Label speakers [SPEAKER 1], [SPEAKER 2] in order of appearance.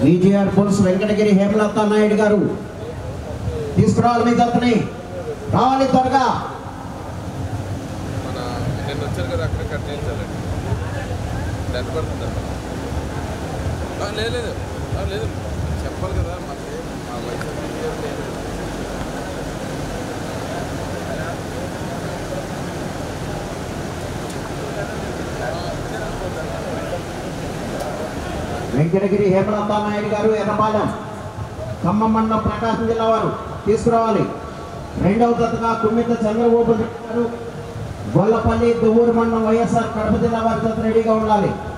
[SPEAKER 1] VGR పుల్స్ వెంకటగిరి హేమలత నాయుడు గారు తీసుకురావాలి మీ జతని రావాలి త్వరగా
[SPEAKER 2] మన నేను వచ్చారు కదా అక్కడ కట్ చేయించాలండి ఎంత పడుతుందండి ఆ, లేదు లేదు ఆ, లేదు చెప్పాలి కదా మనకి మా వయసు లేదు.
[SPEAKER 1] వెంకటగిరి హేమలత నాయుడు గారు ఎర్రపాలెం ఖమ్మం మండలం ప్రకాశం జిల్లా వారు తీసుకురావాలి రెండవ జతగా కుమ్మిత చంద్రబాబు నాయుడు గారు గొల్లపల్లి దువ్వూరు మండలం వైఎస్ఆర్ కడప జిల్లా వారి జత రెడీగా ఉండాలి